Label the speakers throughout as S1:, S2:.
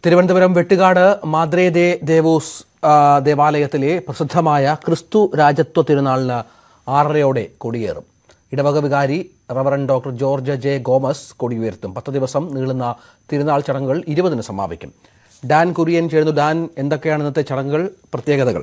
S1: തിരുവനന്തപുരം വെട്ടുകാട് മാദ്രേ ദേ ദേവൂസ് ആ, ദേവാലയത്തിലെ പ്രസിദ്ധമായ ക്രിസ്തു രാജത്വ തിരുനാളിന് ആറരയോടെ കൊടിയേറും ഇടവക വികാരി reverend doctor George J Gomez കൊടിയുയർത്തും പത്ത് ദിവസം നീളുന്ന തിരുനാൾ ചടങ്ങുകൾ ഇരുപതിന് സമാപിക്കും ഡാൻ കുര്യൻ ചേർന്നു ഡാൻ എന്തൊക്കെയാണ് ഇന്നത്തെ ചടങ്ങുകൾ പ്രത്യേകതകൾ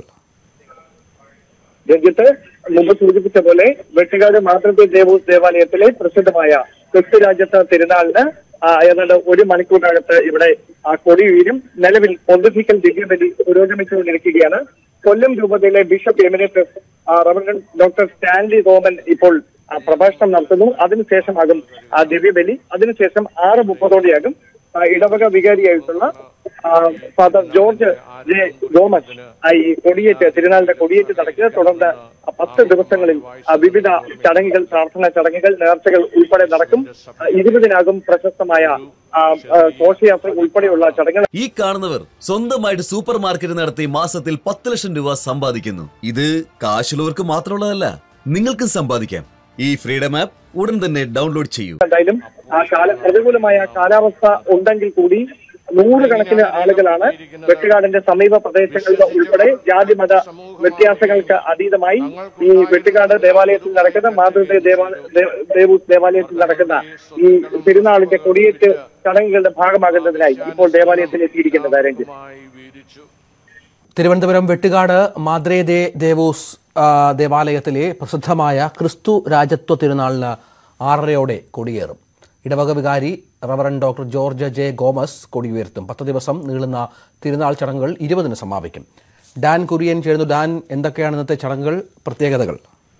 S2: രഞ്ജിത്ത് മുമ്പ് സൂചിപ്പിച്ച പോലെ വെട്ടുകാട് മാതൃക ദേവൂസ് ദേവാലയത്തിലെ പ്രസിദ്ധമായ ക്രിസ്തു രാജ്യത്ത് തിരുനാളിന് ആ, ഏതാണ്ട് ഒരു മണിക്കൂറിനകത്ത് ഇവിടെ ആ കൊടി ഉയരും നിലവിൽ പൊന്തിഫിക്കൽ ദിവ്യബലി പുരോഗമിച്ചുകൊണ്ടിരിക്കുകയാണ് കൊല്ലം രൂപതയിലെ bishop emeritus reverend doctor Stanley Roman ഇപ്പോൾ ആ, പ്രഭാഷണം നടത്തുന്നു അതിനുശേഷമാകും ആ ദിവ്യബലി അതിനുശേഷം ആറ് മുപ്പതോടെയാകും ആ, ഇടവക വികാരിയായിട്ടുള്ള ആ, ഫാദർ ജോർജ് ജെ ഗോമസ് ആ, ഈ കൊടിയേറ്റ് തിരുനാളിന്റെ കൊടിയേറ്റ് നടക്കുക തുടർന്ന് ആ പത്ത് ദിവസങ്ങളിൽ ആ, വിവിധ ചടങ്ങുകൾ പ്രാർത്ഥനാ ചടങ്ങുകൾ നേർച്ചകൾ ഉൾപ്പെടെ നടക്കും ആ, ഇരുപതിനാകും പ്രശസ്തമായ ആ, ആ, ഘോഷയാത്ര ഉൾപ്പെടെയുള്ള ചടങ്ങുകൾ
S3: ഈ കാണുന്നവർ സ്വന്തമായിട്ട് സൂപ്പർ മാർക്കറ്റ് നടത്തി മാസത്തിൽ പത്ത് ലക്ഷം രൂപ സമ്പാദിക്കുന്നു ഇത് കാശുള്ളവർക്ക് മാത്രമുള്ളതല്ല നിങ്ങൾക്കും സമ്പാദിക്കാം ഈ ഫ്രീഡം ആപ്പ് ഉടൻ തന്നെ ഡൗൺലോഡ് ചെയ്യൂ
S2: എന്തായാലും ആ കാല പ്രതികൂലമായ കാലാവസ്ഥ ഉണ്ടെങ്കിൽ കൂടി നൂറുകണക്കിന് ആളുകളാണ് വെട്ടുകാടിന്റെ സമീപ പ്രദേശങ്ങളിൽ ഉൾപ്പെടെ ജാതി മത വ്യത്യാസങ്ങൾക്ക് അതീതമായി ഈ വെട്ടുകാട് ദേവാലയത്തിൽ നടക്കുന്ന മാതൃ ദേവൂസ് ദേവാലയത്തിൽ നടക്കുന്ന ഈ തിരുനാളിന്റെ കൊടിയേറ്റ് ചടങ്ങുകളുടെ ഭാഗമാകുന്നതിനായി ഇപ്പോൾ ദേവാലയത്തിൽ എത്തിയിരിക്കുന്നത് രഞ്ജിത്ത്
S1: തിരുവനന്തപുരം വെട്ടുകാട് മാദ്രേ ദേ ദേവൂസ് ആ, ദേവാലയത്തിലെ പ്രസിദ്ധമായ ക്രിസ്തു രാജത്വ തിരുനാളിന് ആറരയോടെ കൊടിയേറും ഇടവക വികാരി reverend doctor George J Gomez കൊടിയുയർത്തും പത്ത് ദിവസം നീളുന്ന തിരുനാൾ ചടങ്ങുകൾ ഇരുപതിന് സമാപിക്കും ഡാൻ കുര്യൻ ചേർന്നു ഡാൻ എന്തൊക്കെയാണ് ഇന്നത്തെ ചടങ്ങുകൾ പ്രത്യേകതകൾ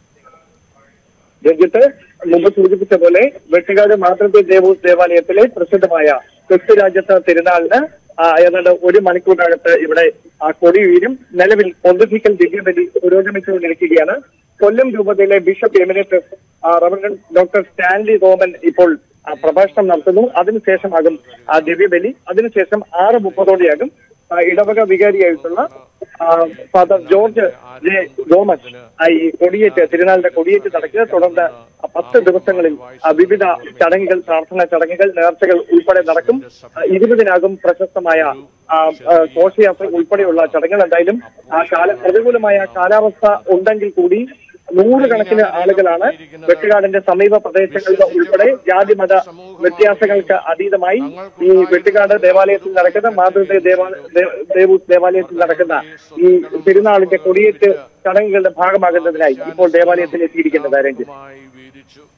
S2: രഞ്ജിത്ത് മുമ്പ് സൂചിപ്പിച്ച പോലെ വെട്ടുകാട് മാതൃക ദേവൂസ് ദേവാലയത്തിലെ പ്രസിദ്ധമായ ക്രിസ്തു രാജ്യത്ത് തിരുനാളിന് ആ, ഏതാണ്ട് ഒരു മണിക്കൂറിനകത്ത് ഇവിടെ ആ കൊടി ഉയരും നിലവിൽ പൊന്തിഫിക്കൽ ദിവ്യബലി പുരോഗമിച്ചുകൊണ്ടിരിക്കുകയാണ് കൊല്ലം രൂപതയിലെ bishop emeritus reverend doctor Stanley Roman ഇപ്പോൾ ആ, പ്രഭാഷണം നടത്തുന്നു അതിനുശേഷമാകും ആ ദിവ്യബലി അതിനുശേഷം ആറ് മുപ്പതോടെയാകും ആ, ഇടവക വികാരിയായിട്ടുള്ള ആ, ഫാദർ ജോർജ് ജെ ഗോമസ് ആ, ഈ കൊടിയേറ്റ് തിരുനാളിന്റെ കൊടിയേറ്റ് നടക്കുക തുടർന്ന് ആ പത്ത് ദിവസങ്ങളിൽ ആ, വിവിധ ചടങ്ങുകൾ പ്രാർത്ഥനാ ചടങ്ങുകൾ നേർച്ചകൾ ഉൾപ്പെടെ നടക്കും ആ, ഇരുപതിനാകും പ്രശസ്തമായ ആ, ആ, ഘോഷയാത്ര ഉൾപ്പെടെയുള്ള ചടങ്ങുകൾ എന്തായാലും ആ കാല പ്രതികൂലമായ കാലാവസ്ഥ ഉണ്ടെങ്കിൽ കൂടി നൂറുകണക്കിന് ആളുകളാണ് വെട്ടുകാടിന്റെ സമീപ പ്രദേശങ്ങളിൽ ഉൾപ്പെടെ ജാതി മത വ്യത്യാസങ്ങൾക്ക് അതീതമായി ഈ വെട്ടുകാട് ദേവാലയത്തിൽ നടക്കുന്ന മാതൃ ദേവൂസ് ദേവാലയത്തിൽ നടക്കുന്ന ഈ തിരുനാളിന്റെ കൊടിയേറ്റ് ചടങ്ങുകളുടെ ഭാഗമാകുന്നതിനായി ഇപ്പോൾ ദേവാലയത്തിൽ എത്തിയിരിക്കുന്നത് രഞ്ജിത്ത്